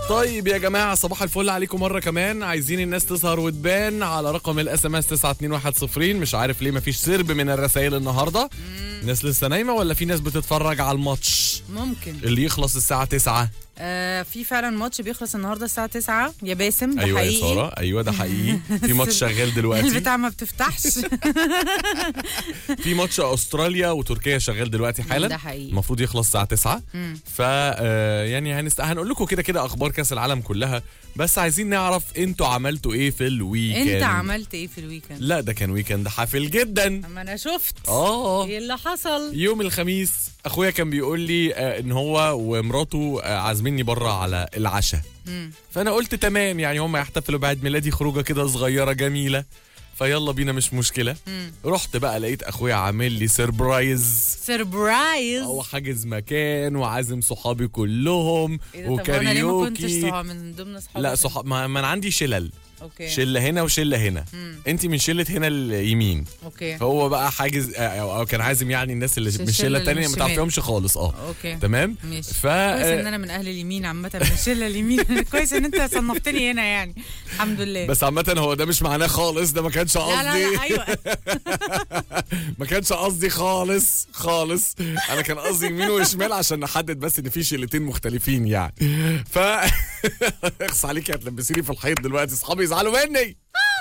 طيب يا جماعه صباح الفل عليكم مره كمان عايزين الناس تسهر وتبان على رقم الاس ام اس 92110 مش عارف ليه مفيش سرب من الرسائل النهارده الناس لسه نايمه ولا في ناس بتتفرج على الماتش ممكن اللي يخلص الساعه 9 آه في فعلا ماتش بيخلص النهارده الساعه 9 يا باسم ده ايوه يا حقيقي ساره ايوه ده حقيقي في ماتش شغال دلوقتي البتاع ما بتفتحش في ماتش استراليا وتركيا شغال دلوقتي حالا ده حقيقي. المفروض يخلص الساعه 9 مم. ف آه، يعني هنست... هنقول لكم كده كده اخبار كاس العالم كلها بس عايزين نعرف انتوا عملتوا ايه في الويكند انت عملت ايه في الويكند لا ده كان ويكند حافل جدا اما انا شفت اه ايه اللي حصل يوم الخميس اخويا كان بيقول لي آه، ان هو ومراته آه، عازميني بره على العشاء مم. فانا قلت تمام يعني هم يحتفلوا بعيد ميلادي خروجه كده صغيره جميله فيلا بينا مش مشكله مم. رحت بقى لقيت اخويا عامل لي سربرايز سربرايز هو حاجز مكان وعازم صحابي كلهم ايه ده طب انا ليه ما كنتش وكاريوكي صحاب من ضمن صحابي لا صحاب ما, ما انا عندي شلل اوكي شله هنا وشله هنا مم. انت من شله هنا اليمين اوكي هو بقى حاجز آه، او أو كان عازم يعني الناس اللي ش- من الشلة الشله اللي التانية من ما الشمال. تعرفيهمش خالص اه اوكي تمام ماشي ف كويس ان انا من اهل اليمين عامه من الشله اليمين كويس ان انت صنفتني هنا يعني الحمد لله بس عامة هو ده مش معناه خالص ده ما كانش لا لا لا قصدي ايوه ما كانش قصدي خالص خالص انا كان قصدي يمين وشمال عشان نحدد بس ان في شلتين مختلفين يعني ف اخص عليكي هتلبسيني في الحيط دلوقتي اصحابي يزعلوا مني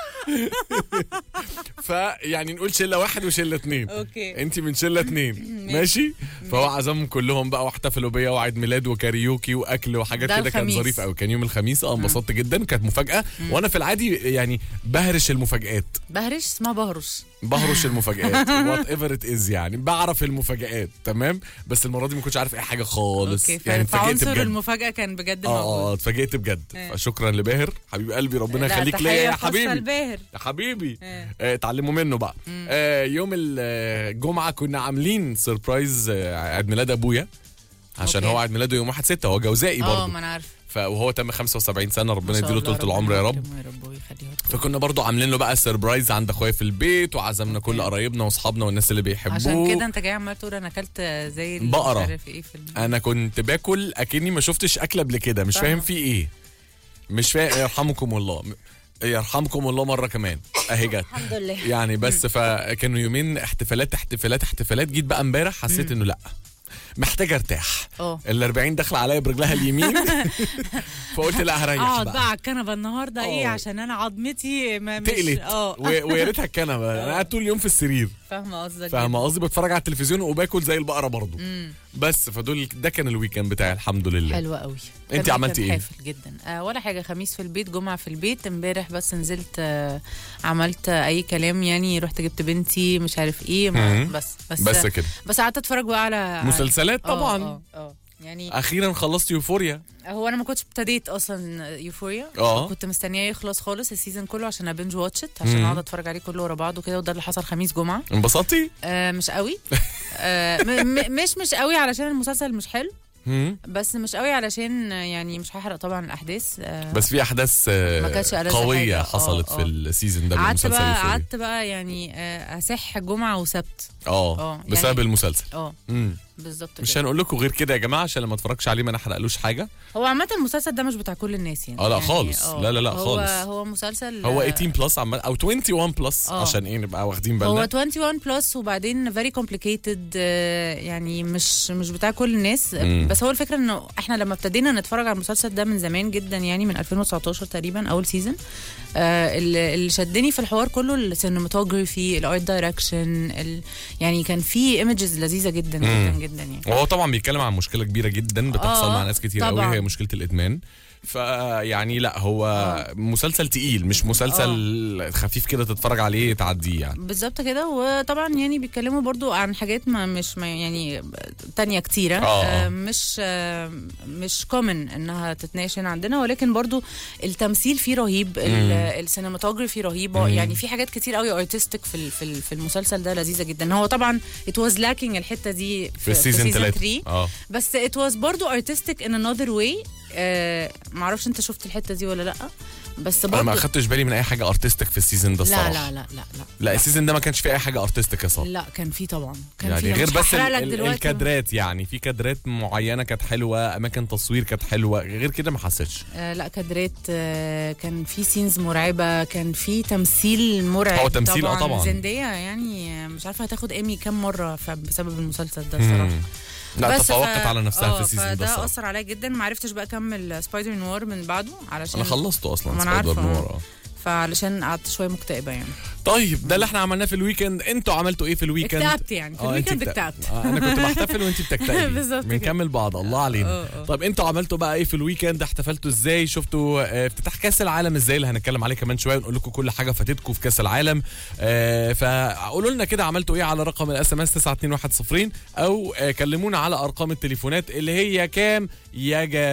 فيعني نقول شله واحد وشله اتنين اوكي انت من شله اتنين ماشي فهو عزمهم كلهم بقى واحتفلوا بيا وعيد ميلاد وكاريوكي واكل وحاجات ده كده كان الخميس. ظريف قوي كان يوم الخميس اه انبسطت جدا كانت مفاجاه وانا في العادي يعني بهرش المفاجات بهرش اسمها بهرش بهرش المفاجآت وات ايفر ات از يعني بعرف المفاجآت تمام بس المره دي ما كنتش عارف اي حاجه خالص اوكي يعني اتفاجئت فعنصر بجد المفاجاه كان بجد اه اه موجود اتفاجئت بجد إيه. فشكرا لباهر حبيب قلبي ربنا لا، يخليك ليا تحية يا خاصة حبيبي لباهر يا حبيبي إيه. آه، اتعلموا منه بقى آه يوم الجمعه كنا عاملين سربرايز آه، عيد ميلاد ابويا عشان أوكي. هو عيد ميلاده يوم 1 6 هو جوزائي اه برضه ما انا عارفه ف- وهو تم 75 سنه ما ربنا شاء يديله الله، طول العمر ربنا يا رب يكرمه يا رب ويخليه لك. فكنا برضو عاملين له بقى سربرايز عند اخويا في البيت وعزمنا كل قرايبنا واصحابنا والناس اللي بيحبوه عشان كده انت جاي عمال تقول انا اكلت زي اللي بقرة. مش عارف ايه في الم... انا كنت باكل اكني ما شفتش اكله قبل كده مش فاهمة. فاهم في ايه مش فاهم يرحمكم الله يرحمكم الله مره كمان اهي جت الحمد لله يعني بس فكانوا يومين احتفالات احتفالات احتفالات جيت بقى امبارح حسيت انه لا محتاجه ارتاح اه ال 40 داخله عليا برجلها اليمين فقلت لا هريح اقعد بقى بقى على الكنبه النهارده ايه اه. عشان انا عظمتي ما مش تقلت اه و- ويا ريتها الكنبه انا قاعد طول اليوم في السرير فاهمه قصدك فاهمه قصدي بتفرج على التلفزيون وباكل زي البقره برضو امم بس فدول ده كان الويكند بتاعي الحمد لله حلوة قوي انت كان عملتي ويكند ايه؟ حافل جدا آه ولا حاجه خميس في البيت جمعه في البيت امبارح بس نزلت آه عملت آه اي كلام يعني رحت جبت بنتي مش عارف ايه ما مم. بس بس بس كده بس قعدت اتفرج بقى على مسلسلات آه، طبعا اه اه يعني اخيرا خلصت يوفوريا هو انا ما كنتش ابتديت اصلا يوفوريا اه. كنت مستنياه يخلص خالص السيزون كله عشان ابنج واتش عشان مم. اقعد اتفرج عليه كله ورا بعضه كده وده اللي حصل خميس جمعه انبسطتي آه مش قوي آه م- م- مش مش قوي علشان المسلسل مش حلو مم. بس مش قوي علشان آه، يعني مش هحرق طبعا الاحداث آه بس في احداث آه، ما كانتش ألذ قويه حاجة. اه، حصلت اه. في السيزون ده من قعدت مسلسل بقى يوفوريا قعدت بقى يعني آه، اسح جمعه وسبت اه اه، بسبب يعني- المسلسل اه مم. بالظبط مش كده. هنقول لكم غير كده يا جماعه عشان لما اتفرجش عليه ما نحرقلوش حاجه هو عامه المسلسل ده مش بتاع كل الناس يعني اه، لا يعني خالص. اه. لا، لا، لا، هو خالص. هو مسلسل هو آه، 18 بلس عم او 21 بلس اه. عشان ايه نبقى واخدين هو بالنا 21 بلس وبعدين فيري كومبليكيتد يعني مش مش بتاع كل الناس مم. بس هو الفكره انه احنا لما ابتدينا نتفرج على المسلسل ده من زمان جدا يعني من 2019 تقريبا اول سيزون آه اللي اللي شدني في الحوار كله السينماتوجرافي الارت دايركشن يعني كان في ايمجز لذيذه جدا جدا مم. جدا يعني وهو طبعا بيتكلم عن مشكله كبيره جدا بتحصل اه، مع ناس كتير قوي طبعا. هي مشكله الادمان فيعني لا هو مسلسل تقيل مش مسلسل خفيف كده تتفرج عليه تعديه يعني بالظبط كده وطبعا يعني بيتكلموا برضو عن حاجات ما مش ما يعني تانية كتيرة اه. آه، مش آه، مش كومن انها تتناقش هنا عندنا ولكن برضو التمثيل فيه رهيب ال- السينماتوجرافي رهيبة مم. يعني في حاجات كتير قوي ارتستيك في ال- في ال- في المسلسل ده لذيذة جدا هو طبعا ات واز لاكينج الحتة دي في السيزون 3 اه بس ات واز برضو ارتستيك ان انذر واي معرفش انت شفت الحتة دي ولا لا بس انا ما برضه اخدتش بالي من اي حاجه ارتستيك في السيزون ده لا الصراحه لا لا لا لا لا السيزون ده ما كانش فيه اي حاجه ارتستيك يا صاحبي لا كان في طبعا كان يعني في غير مش بس ال- هحرق لك ال- دلوقتي. الكادرات يعني في كادرات معينه كانت حلوه اماكن تصوير كانت حلوه غير كده ما حسيتش آه لا كادرات آه كان في سينز مرعبه كان في تمثيل مرعب هو تمثيل، آه طبعا, طبعاً. زندية يعني آه، مش عارفه هتاخد ايمي كام مره ف- بسبب المسلسل ده الصراحه مم. لا بس تفوقت ف- على نفسها آه، في السيزون ده فده الصراحة. اثر عليا جدا ما عرفتش بقى اكمل سبايدر نوار من بعده علشان انا خلصته اصلا ما أنا سبايدر عارفة. نور آه. فعلشان قعدت شويه مكتئبه يعني طيب ده اللي احنا عملناه في الويكند انتوا عملتوا ايه في الويكند اكتئبت يعني في آه، أنت الويكند اكت- اكتئبت آه، انا كنت بحتفل وانت بتكتئبي بالظبط كده. بنكمل بعض الله علينا آه، آه. طب انتوا عملتوا بقى ايه في الويكند احتفلتوا ازاي شفتوا آه، افتتاح كاس العالم ازاي اللي هنتكلم عليه كمان شويه ونقول لكم كل حاجه فاتتكم في كاس العالم آه، فقولوا لنا كده عملتوا ايه على رقم الاس ام اس 92110 او آه، كلمونا على ارقام التليفونات اللي هي كام يا جماعه